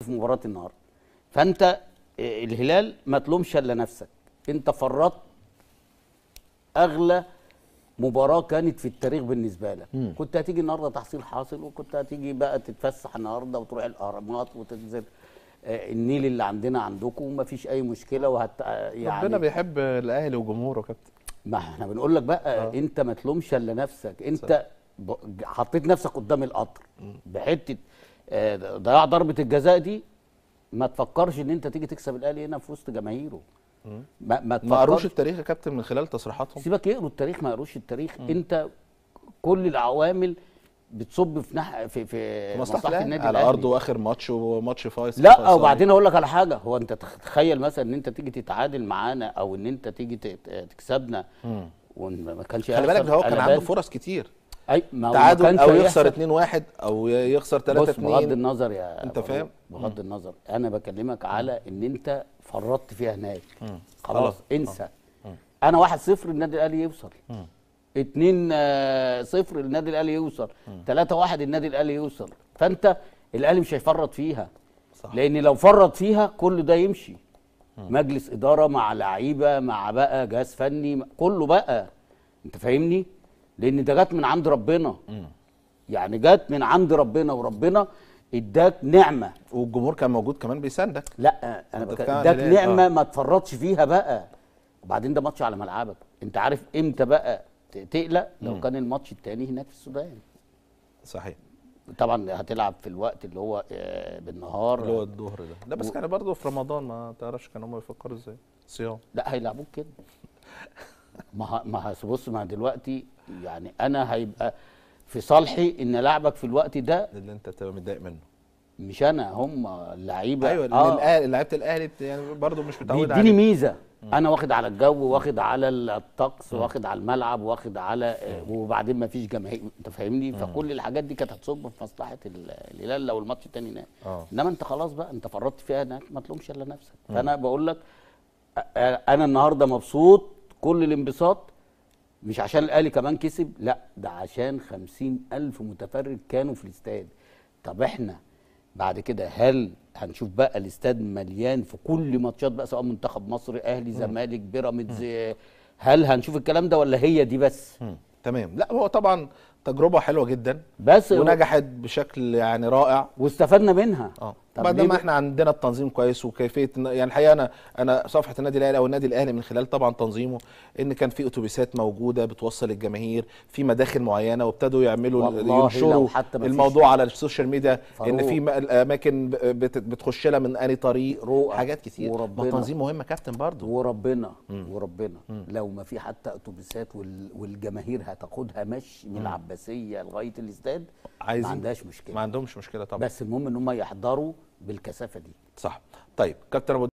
في مباراه النهارده فانت آه، الهلال ما تلومش الا نفسك انت فرطت اغلى مباراه كانت في التاريخ بالنسبه لك كنت هتيجي النهارده تحصيل حاصل وكنت هتيجي بقى تتفسح النهارده وتروح الاهرامات وتنزل آه، النيل اللي عندنا عندكم وما فيش اي مشكله وهت آه، يعني ربنا بيحب الاهلي وجمهوره يا كابتن ما احنا بنقول لك بقى آه. آه. انت ما تلومش الا نفسك انت ب... حطيت نفسك قدام القطر بحته آه، ضياع ضربه الجزاء دي ما تفكرش ان انت تيجي تكسب الاهلي هنا في وسط جماهيره ما ما ما قروش تفكرش التاريخ يا كابتن من خلال تصريحاتهم سيبك يقروا التاريخ ما يقروش التاريخ انت كل العوامل بتصب في نح... في في في مصلحه الاهلي على الأهلي. ارضه اخر ماتش وماتش فايصل لا فيصلي. وبعدين اقول لك على حاجه هو انت تخ- تخيل مثلا ان انت تيجي تتعادل معانا او ان انت تيجي ت- تكسبنا وما كانش خلي بالك هيحصل ده هو كان عنده قلبان. فرص كتير اي ما هو ما تعادل كانش او هيحصل. يخسر 2-1 او يخسر 3-2 بص بغض النظر يا أنت فاروق، فاهم؟ بغض النظر انا بكلمك على ان انت فرطت فيها هناك خلاص. خلاص انسى انا واحد صفر النادي الاهلي يوصل اتنين آه، صفر النادي الاهلي يوصل تلاتة واحد النادي الاهلي يوصل فانت الاهلي مش هيفرط فيها صح. لان لو فرط فيها كل ده يمشي مجلس اداره مع لعيبه مع بقى جهاز فني كله بقى انت فاهمني لان ده جت من عند ربنا يعني جت من عند ربنا وربنا اداك نعمه والجمهور كان موجود كمان بيساندك لا انا أنت بك... بتتكلم عن اداك الهلال، نعمه آه. ما تفرطش فيها بقى وبعدين ده ماتش على ملعبك انت عارف امتى بقى ت- تقلق لو كان الماتش التاني هناك في السودان صحيح طبعا هتلعب في الوقت اللي هو آه، بالنهار اللي هو الظهر ده لا بس كان برضه في رمضان ما تعرفش كانوا هم بيفكروا ازاي صيام لا هيلعبوك كده ما ه- ما ه- بص ما دلوقتي يعني انا هيبقى في صالحي ان العبك في الوقت ده اللي انت تبقى متضايق منه مش انا هم اللعيبه ايوه لان آه. الاهلي لعيبه الاهلي بت- يعني برضه مش متعود بيديني عليه ميزه انا واخد على الجو واخد على الطقس واخد على الملعب واخد على آه، وبعدين ما فيش جماهير انت فاهمني فكل الحاجات دي كانت هتصب في مصلحه ال- الهلال لو الماتش التاني هناك اه. انما انت خلاص بقى انت فرطت فيها هناك ما تلومش الا نفسك فانا بقول لك آه، آه، انا النهارده مبسوط كل الانبساط مش عشان الاهلي كمان كسب لا ده عشان خمسين الف متفرج كانوا في الاستاد طب احنا بعد كده هل هنشوف بقى الاستاد مليان في كل ماتشات بقى سواء منتخب مصر اهلي زمالك بيراميدز آه، هل هنشوف الكلام ده ولا هي دي بس مم. تمام لا هو طبعا تجربه حلوه جدا بس ونجحت بشكل يعني رائع واستفدنا منها اه طب بعد ليه ما بقى؟ احنا عندنا التنظيم كويس وكيفيه إن- يعني الحقيقه انا انا صفحه النادي الاهلي او النادي الاهلي من خلال طبعا تنظيمه ان كان في اتوبيسات موجوده بتوصل الجماهير في مداخل معينه وابتدوا يعملوا والله لو ينشروا حتى ما فيش- الموضوع على السوشيال ميديا ان فاروق. في م- اماكن بت- بتخش لها من اني طريق رؤى حاجات كتير ما وربنا. التنظيم مهم يا كابتن برضه وربنا وربنا لو ما في حتى اتوبيسات وال- والجماهير هتاخدها مشي من العباسيه لغايه الاستاد ما عايزين عندهاش مشكله ما عندهمش مشكله طبعا بس المهم ان هم يحضروا بالكثافه دي صح طيب كابتن ابو